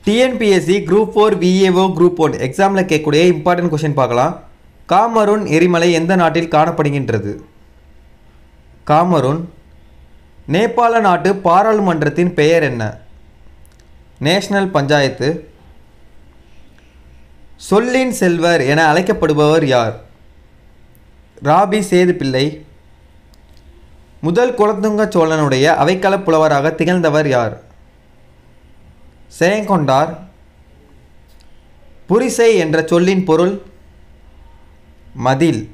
TNPSC group four VAO group one எக்ஸாமில் கேட்கக்கூடிய important question பார்க்கலாம் காமரூன் எரிமலை எந்த நாட்டில் காணப்படுகின்றது காமரூன் நேபாள நாட்டு பாராளுமன்றத்தின் பெயர் என்ன நேஷனல் பஞ்சாயத்து சொல்லின் செல்வர் என அழைக்கப்படுபவர் யார் ராபி சேதுப்பிள்ளை முதல் குலத்துங்க சோழனுடைய அவைக்கள புலவராக திகழ்ந்தவர் யார் செயங்கொண்டார் புரிசை என்ற சொல்லின் பொருள் மதில்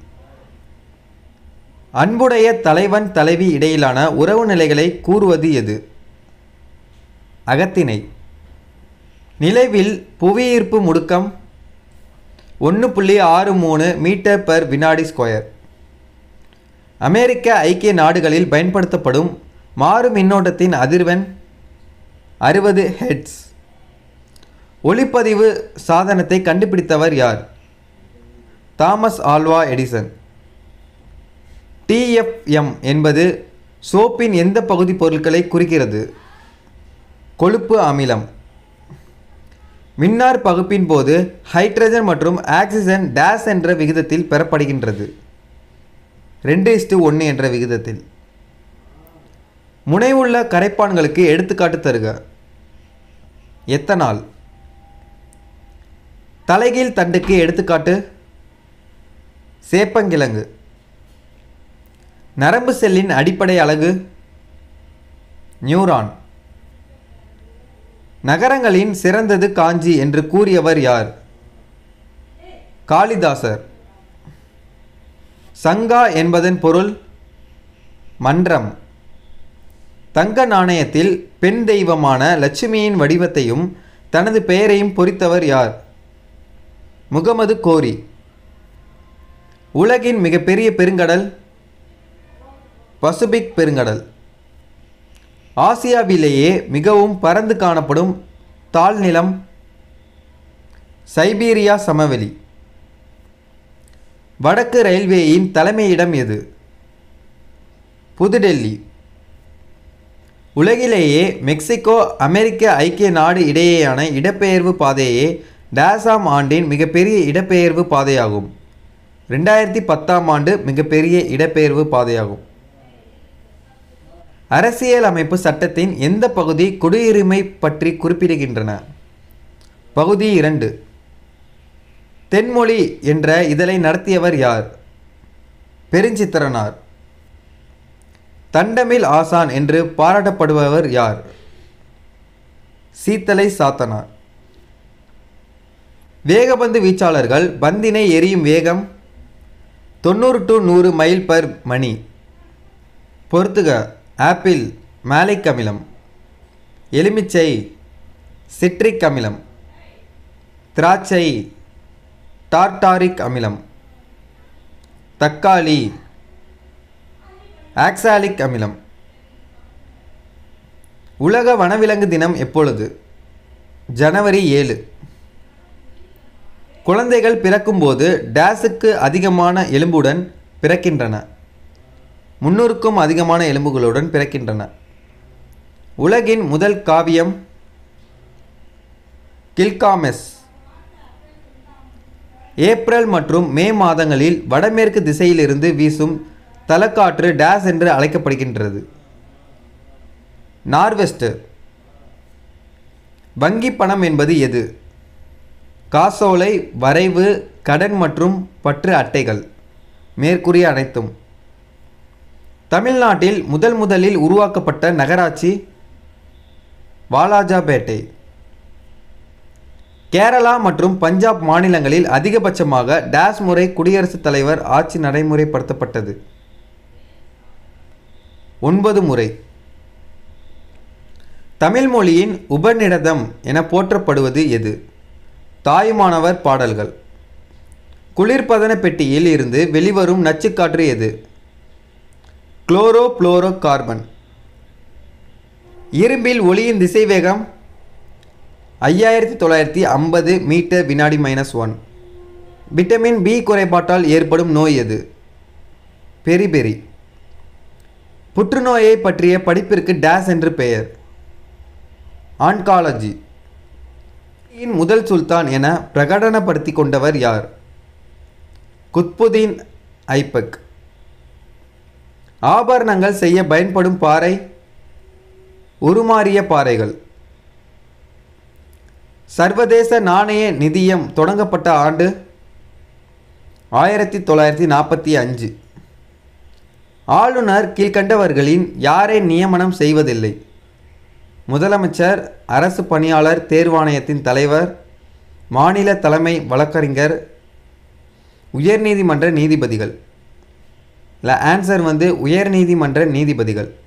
அன்புடைய தலைவன் தலைவி இடையிலான உறவு நிலைகளை கூறுவது எது அகத்திணை நிலவில் புவியீர்ப்பு முடுக்கம் ஒன்று புள்ளி ஆறு மூணு மீட்டர் பர் வினாடி ஸ்கொயர் அமெரிக்க ஐக்கிய நாடுகளில் பயன்படுத்தப்படும் மாறு மின்னோட்டத்தின் அதிர்வெண் அறுபது ஹெட்ஸ் ஒளிப்பதிவு சாதனத்தை கண்டுபிடித்தவர் யார் தாமஸ் ஆல்வா எடிசன் டிஎஃப்எம் என்பது சோப்பின் எந்த பகுதி பொருட்களை குறிக்கிறது கொழுப்பு அமிலம் மின்னார் பகுப்பின் போது ஹைட்ரஜன் மற்றும் ஆக்சிஜன் டேஸ் என்ற விகிதத்தில் பெறப்படுகின்றது ரெண்டு இஸ்டு ஒன்று என்ற விகிதத்தில் முனைவுள்ள கரைப்பான்களுக்கு எடுத்துக்காட்டு தருக எத்தனால் தலைகீழ் தண்டுக்கு எடுத்துக்காட்டு சேப்பங்கிழங்கு நரம்பு செல்லின் அடிப்படை அலகு நியூரான் நகரங்களின் சிறந்தது காஞ்சி என்று கூறியவர் யார் காளிதாசர் சங்கா என்பதன் பொருள் மன்றம் தங்க நாணயத்தில் பெண் தெய்வமான லட்சுமியின் வடிவத்தையும் தனது பெயரையும் பொறித்தவர் யார் முகமது கோரி உலகின் மிகப்பெரிய பெருங்கடல் பசிபிக் பெருங்கடல் ஆசியாவிலேயே மிகவும் பரந்து காணப்படும் தாழ்நிலம் சைபீரியா சமவெளி வடக்கு ரயில்வேயின் தலைமையிடம் எது புதுடெல்லி உலகிலேயே மெக்சிகோ அமெரிக்க ஐக்கிய நாடு இடையேயான இடப்பெயர்வு பாதையே டேசாம் ஆண்டின் மிகப்பெரிய இடப்பெயர்வு பாதையாகும் ரெண்டாயிரத்தி பத்தாம் ஆண்டு மிகப்பெரிய இடப்பெயர்வு பாதையாகும் அரசியல் அமைப்பு சட்டத்தின் எந்த பகுதி குடியுரிமை பற்றி குறிப்பிடுகின்றன பகுதி இரண்டு தென்மொழி என்ற இதழை நடத்தியவர் யார் பெருஞ்சித்திரனார் தண்டமில் ஆசான் என்று பாராட்டப்படுபவர் யார் சீத்தலை சாத்தனார் வேகபந்து வீச்சாளர்கள் பந்தினை எரியும் வேகம் தொண்ணூறு டு நூறு மைல் பர் மணி பொறுத்துக ஆப்பிள் மேலிக் அமிலம் எலுமிச்சை சிட்ரிக் அமிலம் திராட்சை டார்டாரிக் அமிலம் தக்காளி ஆக்சாலிக் அமிலம் உலக வனவிலங்கு தினம் எப்பொழுது ஜனவரி ஏழு குழந்தைகள் பிறக்கும்போது டேஸுக்கு அதிகமான எலும்புடன் பிறக்கின்றன முன்னூறுக்கும் அதிகமான எலும்புகளுடன் பிறக்கின்றன உலகின் முதல் காவியம் கில்காமெஸ் ஏப்ரல் மற்றும் மே மாதங்களில் வடமேற்கு திசையிலிருந்து வீசும் தலக்காற்று டேஸ் என்று அழைக்கப்படுகின்றது நார்வெஸ்ட் வங்கி பணம் என்பது எது காசோலை வரைவு கடன் மற்றும் பற்று அட்டைகள் மேற்கூறிய அனைத்தும் தமிழ்நாட்டில் முதல் முதலில் உருவாக்கப்பட்ட நகராட்சி வாலாஜாபேட்டை கேரளா மற்றும் பஞ்சாப் மாநிலங்களில் அதிகபட்சமாக டேஸ் முறை குடியரசுத் தலைவர் ஆட்சி நடைமுறைப்படுத்தப்பட்டது ஒன்பது முறை தமிழ் மொழியின் உபநிடதம் என போற்றப்படுவது எது தாயுமானவர் பாடல்கள் குளிர்பதன பெட்டியில் இருந்து வெளிவரும் நச்சுக்காற்று எது குளோரோ புளோரோ கார்பன் இரும்பில் ஒளியின் திசைவேகம் ஐயாயிரத்தி தொள்ளாயிரத்தி ஐம்பது மீட்டர் வினாடி மைனஸ் ஒன் விட்டமின் பி குறைபாட்டால் ஏற்படும் நோய் எது பெரிபெரி புற்றுநோயை பற்றிய படிப்பிற்கு டேஸ் என்று பெயர் ஆன்காலஜி இன் முதல் சுல்தான் என பிரகடனப்படுத்தி கொண்டவர் யார் குத்புதீன் ஐபக் ஆபரணங்கள் செய்ய பயன்படும் பாறை உருமாறிய பாறைகள் சர்வதேச நாணய நிதியம் தொடங்கப்பட்ட ஆண்டு ஆயிரத்தி தொள்ளாயிரத்தி நாற்பத்தி அஞ்சு ஆளுநர் கீழ்கண்டவர்களின் யாரை நியமனம் செய்வதில்லை முதலமைச்சர் அரசு பணியாளர் தேர்வாணையத்தின் தலைவர் மாநில தலைமை வழக்கறிஞர் உயர்நீதிமன்ற நீதிபதிகள் இல்லை ஆன்சர் வந்து உயர்நீதிமன்ற நீதிபதிகள்